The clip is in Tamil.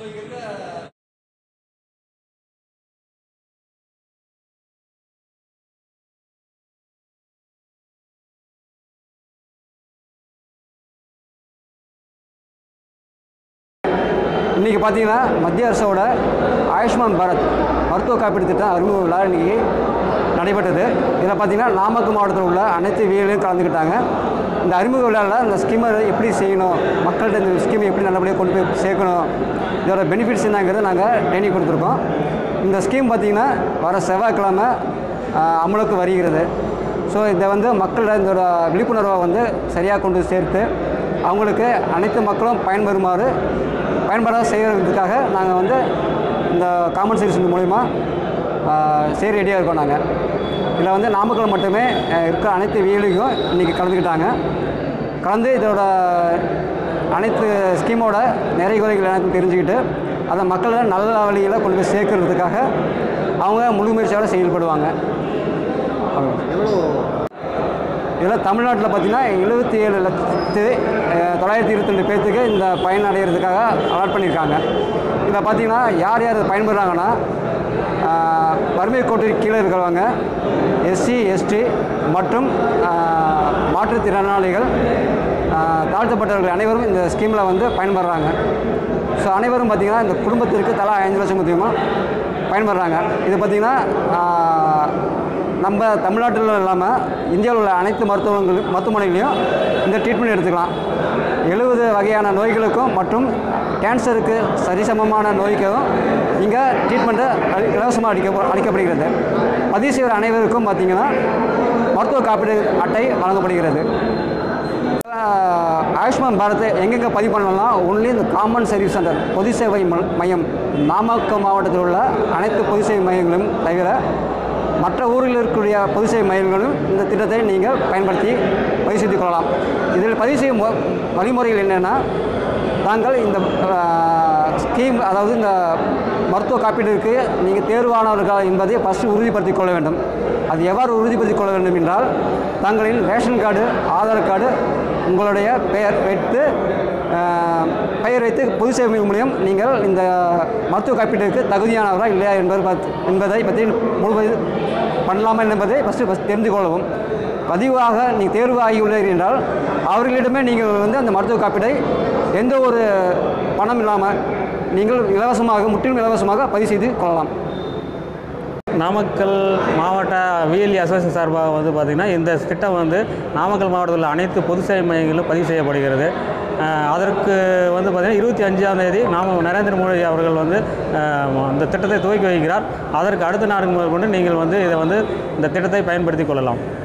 இன்றைக்கி பார்த்தீங்கன்னா மத்திய அரசோட ஆயுஷ்மான் பாரத் மருத்துவ காப்பீடு திட்டம் அறிமுக விழா இன்றைக்கி நடைபெற்றது இதில் பார்த்தீங்கன்னா நாமக்கல் மாவட்டத்தில் உள்ள அனைத்து வீடுகளையும் கலந்துக்கிட்டாங்க இந்த அறிமுக விழாவில் இந்த ஸ்கீமை எப்படி செய்யணும் மக்கள்கிட்ட இந்த ஸ்கீமை எப்படி நல்லபடியாக கொண்டு போய் சேர்க்கணும் இதோட பெனிஃபிட்ஸ் என்னங்கிறத நாங்கள் ட்ரைனிங் கொடுத்துருக்கோம் இந்த ஸ்கீம் பார்த்திங்கன்னா வர செவ்வாய்க்கிழமை ஆஹ், அமலுக்கு வருகிறது ஸோ இதை வந்து மக்களிடம் இதோட விழிப்புணர்வை வந்து சரியாக கொண்டு சேர்த்து அவங்களுக்கு அனைத்து மக்களும் பயன்பெறுமாறு பயன்பட செய்கிறதுக்காக நாங்கள் வந்து இந்த காமன் சர்வீஸ் மூலிமா செய்ய ரெடியாக இருக்கோம் நாங்கள் இதில் வந்து நாமக்கல் மட்டுமே அஹ், இருக்கிற அனைத்து வீடுகளுக்கும் இன்றைக்கி கலந்துக்கிட்டாங்க கலந்து இதோட அனைத்து ஸ்கீமோட நிறை குறைகள் எனக்கு தெரிஞ்சுக்கிட்டு அதை மக்களை நல்ல வழியில் கொண்டு போய் சேர்க்கறதுக்காக அவங்க முழு முயற்சியோட செயல்படுவாங்க எவ்வளோ இதில் தமிழ்நாட்டில் பார்த்தீங்கன்னா எழுபத்தி ஏழு லட்சத்து அஹ், தொள்ளாயிரத்தி இருபத்தி ரெண்டு பேர்த்துக்கு இந்த பயன் அடைகிறதுக்காக அலாட் பண்ணியிருக்காங்க இதில் பார்த்தீங்கன்னா யார் யார் பயன்படுறாங்கன்னா ஆஹ், வறுமை கோட்டிற்கு கீழே இருக்கிறவங்க எஸ்சி எஸ்டி மற்றும் ஆஹ், மாற்றுத்திறனாளிகள் ஆஹ், தாழ்த்தப்பட்டவர்கள் அனைவரும் இந்த ஸ்கீமில் வந்து பயன்படுறாங்க ஸோ அனைவரும் பார்த்திங்கன்னா இந்த குடும்பத்திற்கு தலா ஐந்து லட்சம் முக்கியமாக பயன்படுறாங்க இது பார்த்திங்கன்னா ஆஹ், நம்ம தமிழ்நாட்டில் இல்லாமல் இந்தியாவில் உள்ள அனைத்து மருத்துவங்கள் மருத்துவமனைகளையும் இந்த ட்ரீட்மெண்ட் எடுத்துக்கலாம் எழுபது வகையான நோய்களுக்கும் மற்றும் கேன்சருக்கு சரிசமமான நோய்க்கும் இங்கே ட்ரீட்மெண்ட்டு இலவசமாக அளிக்க அளிக்கப்படுகிறது பதிவு செய்கிற அனைவருக்கும் பார்த்திங்கன்னா மருத்துவ காப்பீடு அட்டை வழங்கப்படுகிறது ஆஹ் ஆயுஷ்மான் பாரத் எங்கெங்கே பதிவு பண்ணலாம் ஒன்லி இந்த காமன் சர்வீஸ் சென்டர் பொது சேவை ம- மையம் நாமக்கல் மாவட்டத்தில் உள்ள அனைத்து பொது சேவை மையங்களும் தவிர மற்ற ஊரில் இருக்கக்கூடிய பொது சேவை மையங்களும் இந்த திட்டத்தை நீங்கள் பயன்படுத்தி பதிவு செய்து கொள்ளலாம் இதில் பதிவு செய்யும் மு- வழிமுறைகள் என்னென்னா தாங்கள் இந்த ஸ்கீம் அதாவது இந்த மருத்துவ காப்பீட்டிற்கு நீங்கள் தேர்வானவர்கள் என்பதை ஃபஸ்ட்டு உறுதிப்படுத்திக் கொள்ள வேண்டும் அது எவ்வாறு உறுதிப்படுத்திக் கொள்ள வேண்டும் என்றால் தங்களின் ரேஷன் கார்டு ஆதார் கார்டு உங்களுடைய பெயர் வைத்து ஆஹ், பெயர் வைத்து பொது சேவை மூலியம் நீங்கள் இந்த மருத்துவ காப்பீட்டிற்கு தகுதியானவரா இல்லையா என்பது பத்- என்பதை பற்றி முழு பண்ணலாமா என்பதை ஃபஸ்ட்டு ஃபஸ்ட் தெரிந்து கொள்ளவும் பதிவாக நீங்கள் தேர்வு ஆகியுள்ளீர்கள் என்றால் அவர்களிடமே நீங்கள் வந்து அந்த மருத்துவ காப்பீடை எந்த ஒரு பணம் இல்லாமல் நீங்கள் இலவசமாக முற்றிலும் இலவசமாக பதிவு செய்து கொள்ளலாம் நாமக்கல் மாவட்ட விஎல்இ அசோசியேஷன் சார்பாக வந்து பார்த்திங்கன்னா இந்த திட்டம் வந்து நாமக்கல் மாவட்டத்தில் உள்ள அனைத்து பொது சேவை மையங்களிலும் பதிவு செய்யப்படுகிறது அஹ், அதற்கு வந்து பார்த்திங்கன்னா இருபத்தி அஞ்சாம் தேதி நாம நரேந்திர மோடி அவர்கள் வந்து அஹ், இந்த திட்டத்தை துவக்கி வைக்கிறார் அதற்கு அடுத்த நாடு முதல் கொண்டு நீங்கள் வந்து இதை வந்து இந்த திட்டத்தை பயன்படுத்தி கொள்ளலாம்